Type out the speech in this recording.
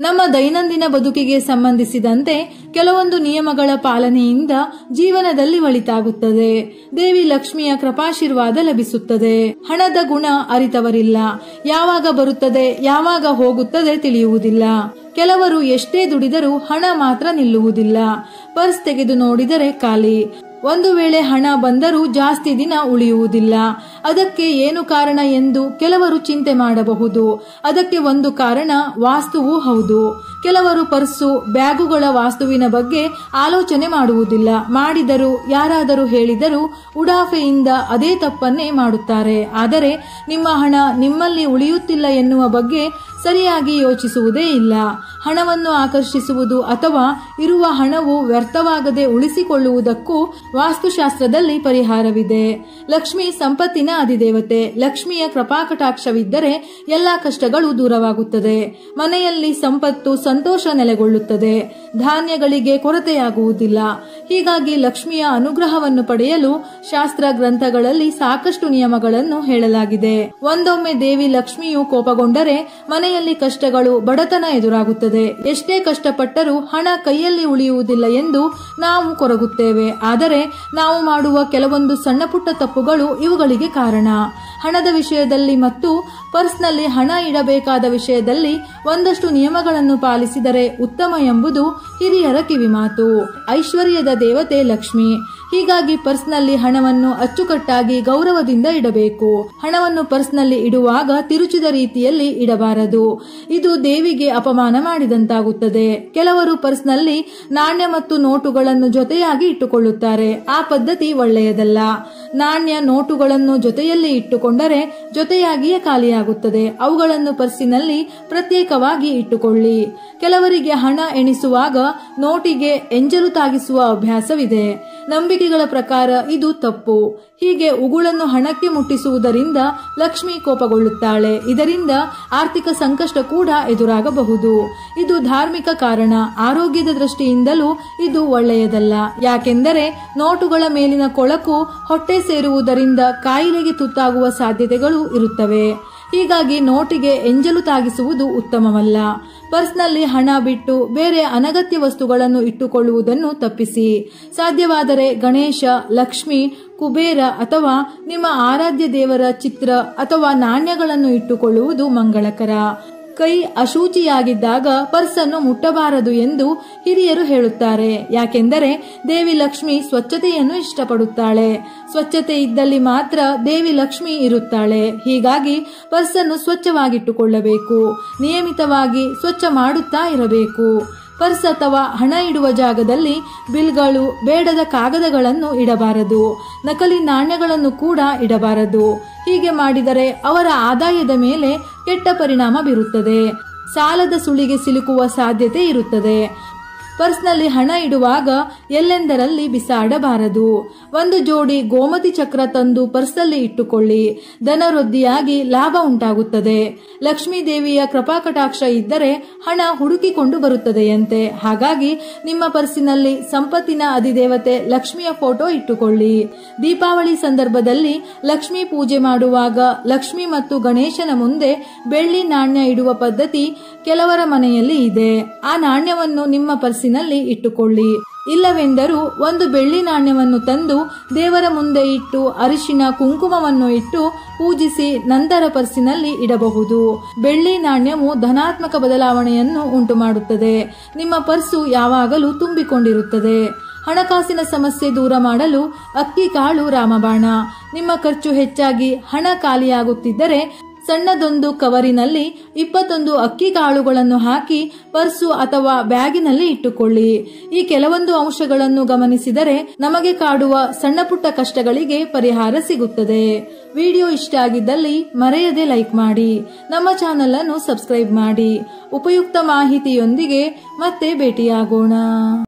ನಮ್ಮ ದೈನಂದಿನ ಬದುಕಿಗೆ ಸಂಬಂಧಿಸಿದಂತೆ ಕೆಲವೊಂದು ನಿಯಮಗಳ ಪಾಲನೆಯಿಂದ ಜೀವನದಲ್ಲಿ ಒಳಿತಾಗುತ್ತದೆ ದೇವಿ ಲಕ್ಷ್ಮಿಯ ಕೃಪಾಶೀರ್ವಾದ ಲಭಿಸುತ್ತದೆ ಹಣದ ಗುಣ ಅರಿತವರಿಲ್ಲ ಯಾವಾಗ ಬರುತ್ತದೆ ಯಾವಾಗ ಹೋಗುತ್ತದೆ ತಿಳಿಯುವುದಿಲ್ಲ ಕೆಲವರು ಎಷ್ಟೇ ದುಡಿದರೂ ಹಣ ಮಾತ್ರ ನಿಲ್ಲುವುದಿಲ್ಲ ಪರ್ಸ್ ತೆಗೆದು ನೋಡಿದರೆ ಖಾಲಿ ಒಂದು ವೇಳೆ ಹಣ ಬಂದರೂ ಜಾಸ್ತಿ ದಿನ ಉಳಿಯುವುದಿಲ್ಲ ಅದಕ್ಕೆ ಏನು ಕಾರಣ ಎಂದು ಕೆಲವರು ಚಿಂತೆ ಮಾಡಬಹುದು ಅದಕ್ಕೆ ಒಂದು ಕಾರಣ ವಾಸ್ತುವೂ ಹೌದು ಕೆಲವರು ಪರ್ಸು ಬ್ಯಾಗುಗಳ ವಾಸ್ತುವಿನ ಬಗ್ಗೆ ಆಲೋಚನೆ ಮಾಡುವುದಿಲ್ಲ ಮಾಡಿದರೂ ಯಾರಾದರೂ ಹೇಳಿದರೂ ಉಡಾಫೆಯಿಂದ ಅದೇ ತಪ್ಪನ್ನೇ ಮಾಡುತ್ತಾರೆ ಆದರೆ ನಿಮ್ಮ ಹಣ ನಿಮ್ಮಲ್ಲಿ ಉಳಿಯುತ್ತಿಲ್ಲ ಎನ್ನುವ ಬಗ್ಗೆ ಸರಿಯಾಗಿ ಯೋಚಿಸುವುದೇ ಇಲ್ಲ ಹಣವನ್ನು ಆಕರ್ಷಿಸುವುದು ಅಥವಾ ಇರುವ ಹಣವು ವ್ಯರ್ಥವಾಗದೆ ಉಳಿಸಿಕೊಳ್ಳುವುದಕ್ಕೂ ವಾಸ್ತುಶಾಸ್ತ್ರದಲ್ಲಿ ಪರಿಹಾರವಿದೆ ಲಕ್ಷ್ಮಿ ಸಂಪತ್ತಿನ ಅಧಿದೇವತೆ ಲಕ್ಷ್ಮಿಯ ಕೃಪಾಕಟಾಕ್ಷವಿದ್ದರೆ ಎಲ್ಲಾ ಕಷ್ಟಗಳು ದೂರವಾಗುತ್ತದೆ ಮನೆಯಲ್ಲಿ ಸಂಪತ್ತು ಸಂತೋಷ ನೆಲೆಗೊಳ್ಳುತ್ತದೆ ಧಾನ್ಯಗಳಿಗೆ ಕೊರತೆಯಾಗುವುದಿಲ್ಲ ಹೀಗಾಗಿ ಲಕ್ಷ್ಮಿಯ ಅನುಗ್ರಹವನ್ನು ಪಡೆಯಲು ಶಾಸ್ತ್ರ ಗ್ರಂಥಗಳಲ್ಲಿ ಸಾಕಷ್ಟು ನಿಯಮಗಳನ್ನು ಹೇಳಲಾಗಿದೆ ಒಂದೊಮ್ಮೆ ದೇವಿ ಲಕ್ಷ್ಮಿಯು ಕೋಪಗೊಂಡರೆ ಮನೆಯಲ್ಲಿ ಕಷ್ಟಗಳು ಬಡತನ ಎದುರಾಗುತ್ತದೆ ಎಷ್ಟೇ ಕಷ್ಟಪಟ್ಟರೂ ಹಣ ಕೈಯಲ್ಲಿ ಉಳಿಯುವುದಿಲ್ಲ ಎಂದು ನಾವು ಕೊರಗುತ್ತೇವೆ ಆದರೆ ನಾವು ಮಾಡುವ ಕೆಲವೊಂದು ಸಣ್ಣ ಪುಟ್ಟ ತಪ್ಪುಗಳು ಇವುಗಳಿಗೆ ಕಾರಣ ಹಣದ ವಿಷಯದಲ್ಲಿ ಮತ್ತು ಪರ್ಸ್ನಲ್ಲಿ ಹಣ ಇಡಬೇಕಾದ ವಿಷಯದಲ್ಲಿ ಒಂದಷ್ಟು ನಿಯಮಗಳನ್ನು ಪಾಲಿಸಿದರೆ ಉತ್ತಮ ಎಂಬುದು ಹಿರಿಯರ ಕಿವಿಮಾತು ಐಶ್ವರ್ಯದ ದೇವತೆ ಲಕ್ಷ್ಮಿ ಹೀಗಾಗಿ ಪರ್ಸ್ನಲ್ಲಿ ಹಣವನ್ನು ಅಚ್ಚುಕಟ್ಟಾಗಿ ಗೌರವದಿಂದ ಇಡಬೇಕು ಹಣವನ್ನು ಪರ್ಸ್ನಲ್ಲಿ ಇಡುವಾಗ ತಿರುಚಿದ ರೀತಿಯಲ್ಲಿ ಇಡಬಾರದು ಇದು ದೇವಿಗೆ ಅಪಮಾನ ಮಾಡಿದಂತಾಗುತ್ತದೆ ಕೆಲವರು ಪರ್ಸ್ನಲ್ಲಿ ನಾಣ್ಯ ಮತ್ತು ನೋಟುಗಳನ್ನು ಜೊತೆಯಾಗಿ ಇಟ್ಟುಕೊಳ್ಳುತ್ತಾರೆ ಆ ಪದ್ಧತಿ ಒಳ್ಳೆಯದಲ್ಲ ನಾಣ್ಯ ನೋಟುಗಳನ್ನು ಜೊತೆಯಲ್ಲಿ ಇಟ್ಟುಕೊಂಡರೆ ಜೊತೆಯಾಗಿಯೇ ಖಾಲಿಯಾಗುತ್ತದೆ ಅವುಗಳನ್ನು ಪರ್ಸಿನಲ್ಲಿ ಪ್ರತ್ಯೇಕವಾಗಿ ಇಟ್ಟುಕೊಳ್ಳಿ ಕೆಲವರಿಗೆ ಹಣ ಎಣಿಸುವಾಗ ನೋಟಿಗೆ ಎಂಜಲು ತಾಗಿಸುವ ಅಭ್ಯಾಸವಿದೆ ನಂಬಿಕೆಗಳ ಪ್ರಕಾರ ಇದು ತಪ್ಪು ಹೀಗೆ ಉಗುಳನ್ನು ಹಣಕ್ಕೆ ಮುಟ್ಟಿಸುವುದರಿಂದ ಲಕ್ಷ್ಮಿ ಕೋಪಗೊಳ್ಳುತ್ತಾಳೆ ಇದರಿಂದ ಆರ್ಥಿಕ ಸಂಕಷ್ಟ ಕೂಡ ಎದುರಾಗಬಹುದು ಇದು ಧಾರ್ಮಿಕ ಕಾರಣ ಆರೋಗ್ಯದ ದೃಷ್ಟಿಯಿಂದಲೂ ಇದು ಒಳ್ಳೆಯದಲ್ಲ ಯಾಕೆಂದರೆ ನೋಟುಗಳ ಮೇಲಿನ ಕೊಳಕು ಹೊಟ್ಟೆ ಸೇರುವುದರಿಂದ ಕಾಯಿಲೆಗೆ ತುತ್ತಾಗುವ ಸಾಧ್ಯತೆಗಳು ಇರುತ್ತವೆ ಹೀಗಾಗಿ ನೋಟಿಗೆ ಎಂಜಲು ತಾಗಿಸುವುದು ಉತ್ತಮವಲ್ಲ ಪರ್ಸ್ನಲ್ಲಿ ಹಣ ಬಿಟ್ಟು ಬೇರೆ ಅನಗತ್ಯ ವಸ್ತುಗಳನ್ನು ಇಟ್ಟುಕೊಳ್ಳುವುದನ್ನು ತಪ್ಪಿಸಿ ಸಾಧ್ಯವಾದರೆ ಗಣೇಶ ಲಕ್ಷ್ಮಿ ಕುಬೇರ ಅಥವಾ ನಿಮ್ಮ ಆರಾಧ್ಯ ದೇವರ ಚಿತ್ರ ಅಥವಾ ನಾಣ್ಯಗಳನ್ನು ಇಟ್ಟುಕೊಳ್ಳುವುದು ಮಂಗಳಕರ ಕೈ ಅಶುಚಿಯಾಗಿದ್ದಾಗ ಪರ್ಸನ್ನು ಮುಟ್ಟಬಾರದು ಎಂದು ಹಿರಿಯರು ಹೇಳುತ್ತಾರೆ ಯಾಕೆಂದರೆ ದೇವಿ ಲಕ್ಷ್ಮಿ ಸ್ವಚ್ಛತೆಯನ್ನು ಇಷ್ಟಪಡುತ್ತಾಳೆ ಸ್ವಚ್ಛತೆ ಇದ್ದಲ್ಲಿ ಮಾತ್ರ ದೇವಿ ಲಕ್ಷ್ಮಿ ಇರುತ್ತಾಳೆ ಹೀಗಾಗಿ ಪರ್ಸನ್ನು ಸ್ವಚ್ಛವಾಗಿಟ್ಟುಕೊಳ್ಳಬೇಕು ನಿಯಮಿತವಾಗಿ ಸ್ವಚ್ಛ ಮಾಡುತ್ತಾ ಇರಬೇಕು ಪರ್ಸ್ ಅಥವಾ ಹಣ ಇಡುವ ಜಾಗದಲ್ಲಿ ಬಿಲ್ಗಳು ಬೇಡದ ಕಾಗದಗಳನ್ನು ಇಡಬಾರದು ನಕಲಿ ನಾಣ್ಯಗಳನ್ನು ಕೂಡ ಇಡಬಾರದು ಹೀಗೆ ಮಾಡಿದರೆ ಅವರ ಆದಾಯದ ಮೇಲೆ ಕೆಟ್ಟ ಪರಿಣಾಮ ಬೀರುತ್ತದೆ ಸಾಲದ ಸುಳಿಗೆ ಸಿಲುಕುವ ಸಾಧ್ಯತೆ ಇರುತ್ತದೆ ಪರ್ಸ್ನಲ್ಲಿ ಹಣ ಇಡುವಾಗ ಎಲ್ಲೆಂದರಲ್ಲಿ ಬಿಸಾಡಬಾರದು ಒಂದು ಜೋಡಿ ಗೋಮತಿ ಚಕ್ರ ತಂದು ಪರ್ಸಲ್ಲಿ ಇಟ್ಟುಕೊಳ್ಳಿ ಧನವೃದ್ಧಿಯಾಗಿ ಲಾಭ ಉಂಟಾಗುತ್ತದೆ ಲಕ್ಷ್ಮೀ ದೇವಿಯ ಕೃಪಾಕಟಾಕ್ಷ ಇದ್ದರೆ ಹಣ ಹುಡುಕಿಕೊಂಡು ಬರುತ್ತದೆಯಂತೆ ಹಾಗಾಗಿ ನಿಮ್ಮ ಪರ್ಸಿನಲ್ಲಿ ಸಂಪತ್ತಿನ ಅಧಿದೇವತೆ ಲಕ್ಷ್ಮಿಯ ಫೋಟೋ ಇಟ್ಟುಕೊಳ್ಳಿ ದೀಪಾವಳಿ ಸಂದರ್ಭದಲ್ಲಿ ಲಕ್ಷ್ಮೀ ಪೂಜೆ ಮಾಡುವಾಗ ಲಕ್ಷ್ಮಿ ಮತ್ತು ಗಣೇಶನ ಮುಂದೆ ಬೆಳ್ಳಿ ನಾಣ್ಯ ಇಡುವ ಪದ್ಧತಿ ಕೆಲವರ ಮನೆಯಲ್ಲಿ ಇದೆ ಆ ನಾಣ್ಯವನ್ನು ನಿಮ್ಮ ಪರ್ಸಿನಲ್ಲಿ ಇಟ್ಟುಕೊಳ್ಳಿ ಇಲ್ಲವೆಂದರೂ ಒಂದು ಬೆಳ್ಳಿ ನಾಣ್ಯವನ್ನು ತಂದು ದೇವರ ಮುಂದೆ ಇಟ್ಟು ಅರಿಶಿನ ಕುಂಕುಮವನ್ನು ಇಟ್ಟು ಪೂಜಿಸಿ ನಂತರ ಪರ್ಸಿನಲ್ಲಿ ಇಡಬಹುದು ಬೆಳ್ಳಿ ನಾಣ್ಯವು ಧನಾತ್ಮಕ ಬದಲಾವಣೆಯನ್ನು ಉಂಟು ಮಾಡುತ್ತದೆ ನಿಮ್ಮ ಪರ್ಸು ಯಾವಾಗಲೂ ತುಂಬಿಕೊಂಡಿರುತ್ತದೆ ಹಣಕಾಸಿನ ಸಮಸ್ಯೆ ದೂರ ಮಾಡಲು ಅಕ್ಕಿ ಕಾಳು ರಾಮಬಾಣ ನಿಮ್ಮ ಖರ್ಚು ಹೆಚ್ಚಾಗಿ ಹಣ ಖಾಲಿಯಾಗುತ್ತಿದ್ದರೆ ಸಣ್ಣದೊಂದು ಕವರಿನಲ್ಲಿ ಇಪ್ಪತ್ತೊಂದು ಅಕ್ಕಿ ಕಾಳುಗಳನ್ನು ಹಾಕಿ ಪರ್ಸು ಅಥವಾ ಬ್ಯಾಗಿನಲ್ಲಿ ಇಟ್ಟುಕೊಳ್ಳಿ ಈ ಕೆಲವೊಂದು ಅಂಶಗಳನ್ನು ಗಮನಿಸಿದರೆ ನಮಗೆ ಕಾಡುವ ಸಣ್ಣ ಪುಟ್ಟ ಕಷ್ಟಗಳಿಗೆ ಪರಿಹಾರ ಸಿಗುತ್ತದೆ ವಿಡಿಯೋ ಇಷ್ಟ ಆಗಿದ್ದಲ್ಲಿ ಮರೆಯದೆ ಲೈಕ್ ಮಾಡಿ ನಮ್ಮ ಚಾನಲ್ ಅನ್ನು ಸಬ್ಸ್ಕ್ರೈಬ್ ಮಾಡಿ ಉಪಯುಕ್ತ ಮಾಹಿತಿಯೊಂದಿಗೆ ಮತ್ತೆ ಭೇಟಿಯಾಗೋಣ